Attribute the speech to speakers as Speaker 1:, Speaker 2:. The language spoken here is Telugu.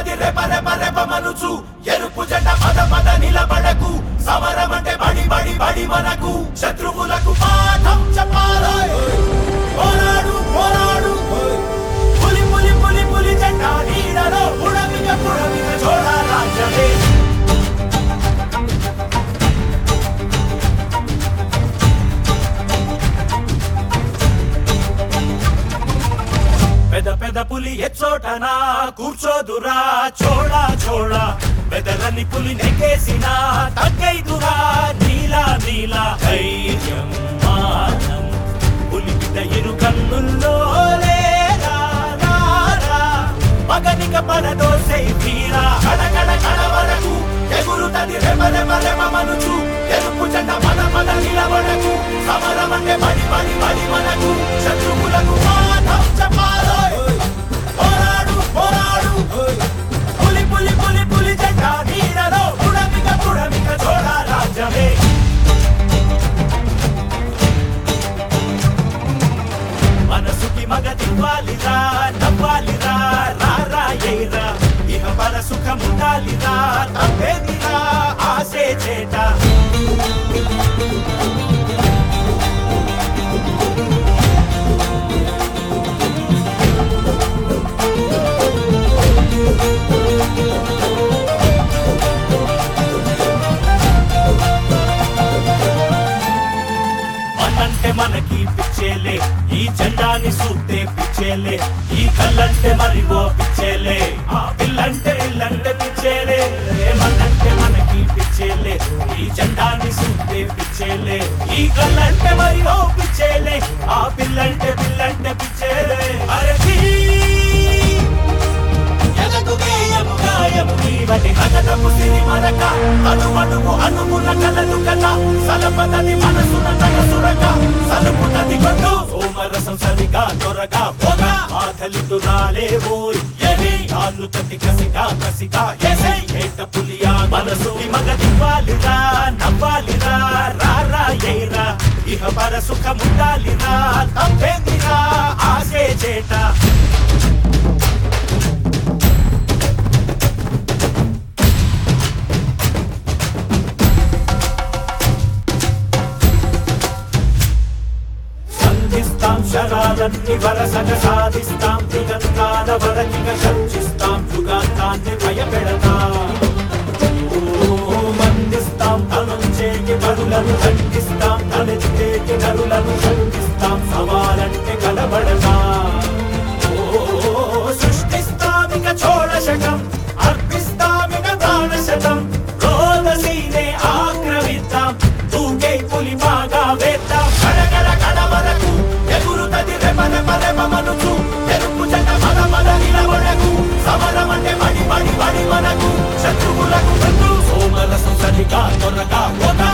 Speaker 1: ఎగురుతది రెప రెప రెప మనుచు ఎరుపు జెండ పద పద నిలబడకు సమరం అంటే బడి బడి బడి మనకు శత్రువులకు పాఠం చెప్పాలి పోరాడు పోరాడు పులి పులి పులి పులి జెండా నీడలో పుడమిక పుడమిక చోళ రాజ్యమే పెద పెద పులి ఎచ్చోటనా కూర్చోదురా చోడా చోడా పెదలని పులి నెగ్గేసిన తగ్గైదురా నీలా నీలా ధైర్యం మానం పులి బిడ్డ ఇరు కన్నుల్లో లేరా, రారా. మగనిక పడదోసై తీరా కడ కడ కడ వరకు ఎగురుతది రెమ రెమ రెమ మనుచు ఎరుపు జెండ పద పద నిలబడకు సమరం అంటే బడి బడి బడి మనకు శత్రువులకు పాఠం చెప్పాలి పోరాడు పోరాడు పులి పులి పులి పులి జెండా నీడలో పుడమిక పుడమిక చోడ రాజ్యమే మనసుకి మగదివ్వాలిరా నవ్వాలిరా రారా ఎయిరా ఇహ పర సుఖముండాలిరా తప్పేదిరా ఆసే చేట మనంటే మనకి పిచ్చేలే ఈ జెండాని సూతే పిచ్చేలే ఈ కళ్ళంటే మరి ఓ పిచ్చేలే ఆ పిల్లంటే ఇల్లంటే పిచ్చేలే మనంటే మనకి పిచ్చేలే ఈ జెండాని సూతే పిచ్చేలే ఈ కళ్ళంటే మరి ఓ పిచ్చేలే ఆ పిల్లంటే పిల్లంటే పిచ్చేలే అరచి ఎదకు గేయము గాయము నీవటి నగదము సిరి మరక అణువణువు అనుమున కలదు కథ సలపదది మనసున తగసురక సలుపునది కొట్టు సోమరసం సరిగా దొరగా పొగ ఆకలితో రాలేవోయ్ ఎని కాళ్ళు తట్టి కసిగా కసిగా ఎసై ఏట పులియా మనసు మగదివ్వాలిరా నవ్వాలిరా రారా ఏరా ఇహ పర సుఖముండాలిరా తప్పేందిరా ఆసే చేట సంధిస్తాం శరాలన్నీ వరసగ సాధిస్తాం దిగంతాల వరకిగ చర్చిస్తాం యుగాంతాన్ని భయపెడతాం ఓ, మందిస్తాం తనుంచేకి బరులను ఖండిస్తాం తలెత్తేకి నరులను ఖండిస్తాం సవాలంటే కలబడతాం ఓ, సృష్టిస్తామిక చోళశకం అర్పిస్తామిక ప్రాణశతం రోదసీనే ఆక్రమిద్దాం తూగే పులి బాగా వేద్దాం కడగడ కడ వరకు ఎగురుతది రెప రెప రెప మనుచు ఎరుపు జెండ పద పద నిలబడకు సమరం అంటే బడి బడి బడి మనకు శత్రువులకు బంధు సోమరసం సరిగా త్వరగా పొగ